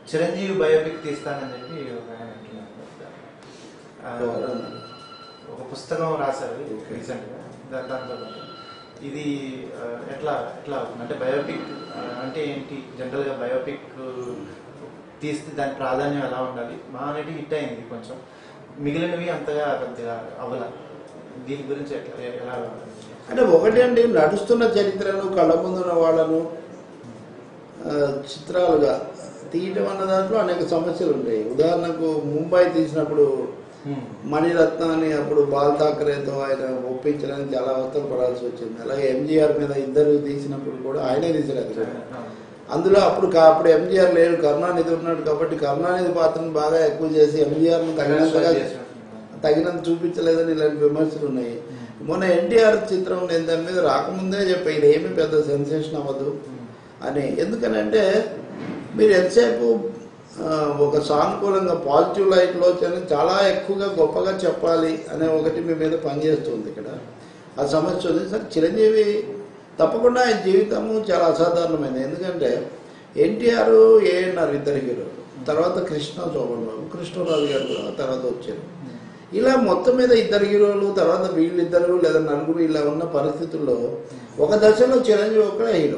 Chiranjeevi biopic తీస్తానని చెప్పి ఒక ఆయన అంటున్నారు ఆ, ఎవరన్నా? ఒక పుస్తకం రాశారు Okay. రీసెంట్గా దాని దాంతో పాటు ఇది ఆ, ఎట్లా ఎట్లా అవుతుంది అంటే బయోపిక్ ఆ, అంటే ఏంటి జనరల్గా బయోపిక్ తీస్తే దాని ప్రాధాన్యం ఎలా ఉండాలి మా అనేది హిట్ అయింది కొంచెం మిగిలినవి అంతగా పెద్దగా అవ్వల దీని గురించి ఎట్లా ఎలా అంటే ఒకటి అండి నడుస్తున్న చరిత్రను కళ్ళ ముందున్న వాళ్ళను ఆ, చిత్రాలుగా తీయటం అన్న దాంట్లో అనేక సమస్యలు ఉంటాయి ఉదాహరణకు ముంబై తీసినప్పుడు హ్మ్. మణిరత్నాన్ని అప్పుడు బాల్ ఠాకరేతో ఆయన ఒప్పించడానికి చాలా అవస్థలు పడాల్సి వచ్చింది అలాగే ఎంజీఆర్ మీద ఇద్దరు తీసినప్పుడు కూడా ఆయనే తీశారు అది కూడా. అందులో అప్పుడు కా- అప్పుడు ఎంజీఆర్ లేడు కరుణానిధి ఉన్నాడు కాబట్టి కరుణానిధి పాత్రను బాగా ఎక్కువ చేసి ఎంజీఆర్ను తగినంతగా తగినంత చూపించలేదని ఇలాంటి విమర్శలు ఉన్నాయి మొన్న ఎన్టీఆర్ చిత్రం నేను దాని మీద రాకముందే చెప్పా ఇది ఏమీ పెద్ద సెన్సేషన్ అవ్వదు అని ఎందుకనంటే మీరు ఎంతసేపు ఆ, ఒక సానుకూలంగా పాజిటివ్ లైట్లో చాలా ఎక్కువగా గొప్పగా చెప్పాలి అనే ఒకటి మీ మీద పనిచేస్తుంది ఇక్కడ ఆ సమస్య ఉంది సార్ చిరంజీవి తప్పకుండా ఆయన జీవితము చాలా అసాధారణమైనది ఎందుకంటే ఎన్టీఆర్ ఏఎన్ఆర్ ఇద్దరు హీరోలు తర్వాత కృష్ణ శోభన్ బాబు కృష్ణరాజు గారు కూడా తర్వాత వచ్చారు ఇలా మొత్తం మీద ఇద్దరు హీరోలు తర్వాత వీళ్ళిద్దరు లేదా నలుగురు ఇలా ఉన్న పరిస్థితుల్లో ఒక దశలో చిరంజీవి ఒక్కడే హీరో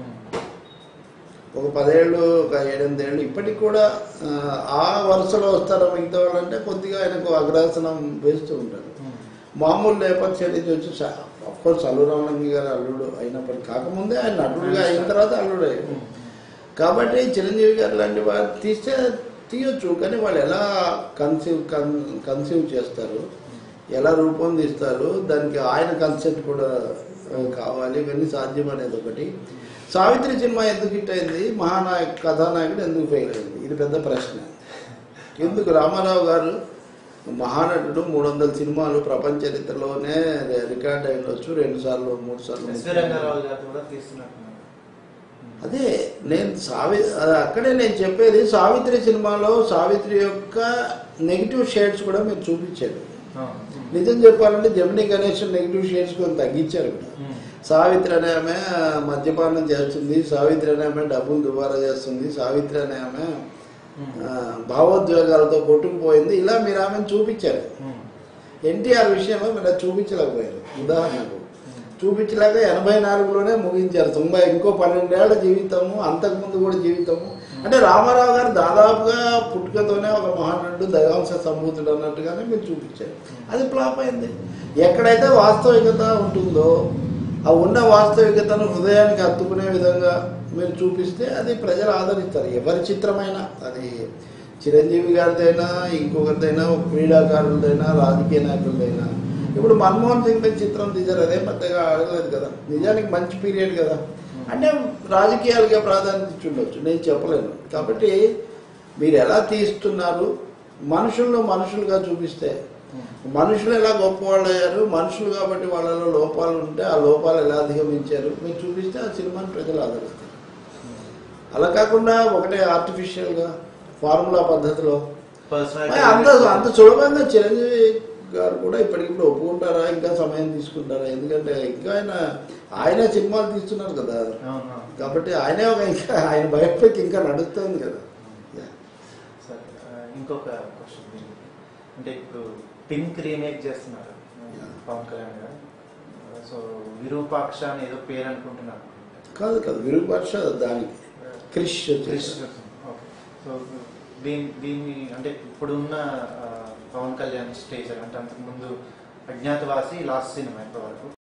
ఒక పదేళ్ళు ఒక ఏడెనిమిదేళ్ళు ఇప్పటికి కూడా ఆ, ఆ వరుసలో వస్తారా మిగతా వాళ్ళంటే కొద్దిగా ఆయనకు అగ్రాసనం వేస్తూ ఉంటారు మామూలు నేపథ్యం నుంచి వచ్చి అఫ్కోర్స్ అల్లు రామలింగి గారు అల్లుడు అయినప్పటికీ కాకముందే ఆయన నటుడుగా అయిన తర్వాత అల్లుడు అయ్యాడు కాబట్టి చిరంజీవి గారు లాంటి వారు తీస్తే తీయొచ్చు కానీ వాళ్ళు ఎలా కన్సీవ్ కన్సీవ్ చేస్తారు ఎలా రూపొందిస్తారు దానికి ఆయన కన్సెప్ట్ కూడా ఆ, కావాలి ఇవన్నీ సాధ్యం అనేది ఒకటి సావిత్రి సినిమా ఎందుకు హిట్ అయింది మహానాయక్ కథానాయకుడు ఎందుకు ఫెయిల్ అయింది ఇది పెద్ద ప్రశ్న ఎందుకు రామారావు గారు మహానటుడు మూడు వందల సినిమాలు ప్రపంచ చరిత్రలోనే రికార్డ్ అయి ఉండొచ్చు రెండు సార్లు మూడు సార్లు ఎస్వి రంగారావు గారు కూడా తీస్తున్నట్టున్నారు అదే నేను సావి అది అక్కడే నేను చెప్పేది సావిత్రి సినిమాలో సావిత్రి యొక్క నెగిటివ్ షేడ్స్ కూడా మీరు చూపించారు నిజం చెప్పాలంటే జమినీ గణేష్ నెగిటివ్ షేడ్స్ కొంత తగ్గించారు కూడా సావిత్రి అనే ఆమె మద్యపానం చేస్తుంది సావిత్రి అనే ఆమె డబ్బులు దుబారా చేస్తుంది సావిత్రి అనే ఆమె ఆ, భావోద్వేగాలతో కొట్టుకుపోయింది ఇలా మీరు ఆమెను చూపించారు ఎన్టీఆర్ విషయంలో మీరు అది చూపించలేకపోయారు ఉదాహరణకు చూపించలేక ఎనభై నాలుగులోనే ముగించారు తొంభై ఇంకో పన్నెండేళ్ల జీవితము అంతకుముందు కూడా జీవితము అంటే రామారావు గారు దాదాపుగా పుట్టుకతోనే ఒక మహానటుడు దైవాంశ సంభూతుడు అన్నట్టుగానే మీరు చూపించారు అది ఫ్లాప్ అయింది ఎక్కడైతే వాస్తవికత ఉంటుందో ఆ ఉన్న వాస్తవికతను హృదయానికి హత్తుకునే విధంగా మీరు చూపిస్తే అది ప్రజలు ఆదరిస్తారు ఎవరి చిత్రమైనా అది చిరంజీవి గారిదైనా ఇంకొకరిదైనా ఒక క్రీడాకారులదైనా రాజకీయ నాయకులదైనా ఇప్పుడు మన్మోహన్ సింగ్ మీద చిత్రం తీశారు అదే పెద్దగా ఆడలేదు కదా నిజానికి మంచి పీరియడ్ కదా అంటే రాజకీయాలుగా ప్రాధాన్యత ఇచ్చి ఉండొచ్చు నేను చెప్పలేను కాబట్టి మీరు ఎలా తీస్తున్నారు మనుషులను మనుషులుగా చూపిస్తే మనుషులు ఎలా గొప్పవాళ్ళు అయ్యారు మనుషులు కాబట్టి వాళ్ళలో లోపాలు ఉంటే ఆ లోపాలు ఎలా అధిగమించారు మీరు చూపిస్తే ఆ సినిమాని ప్రజలు ఆదరిస్తారు అలా కాకుండా ఒకటే ఆర్టిఫిషియల్గా ఫార్ములా పద్ధతిలో మరి అంత అంత సులభంగా చిరంజీవి గారు కూడా ఇప్పటికిప్పుడు ఒప్పుకుంటారా ఇంకా సమయం తీసుకుంటారా ఎందుకంటే ఇంకా ఆయన ఆయన సినిమాలు తీస్తున్నారు కదా కాబట్టి ఆయనే ఒక ఇంకా ఆయన బయోపిక్ ఇంకా నడుస్తుంది కదా Yeah. సరే ఆ, ఇంకొక క్వశ్చన్ దీనికి. అంటే ఇప్పుడు పింక్ రీమేక్ చేస్తున్నారు Yeah. పవన్ కళ్యాణ్ గారు సో విరూపాక్ష అని ఏదో పేరు అనుకుంటున్నారు కాదు కాదు విరూపాక్ష దానికి క్రిష్ క్రిష్ వచ్చేసి. ఓకే సో దీని దీన్ని అంటే ఇప్పుడున్న ఆ, పవన్ కళ్యాణ్ స్టేజ్ అంటే అంతకుముందు అజ్ఞాతవాసి లాస్ట్ సినిమా ఇప్పటివరకు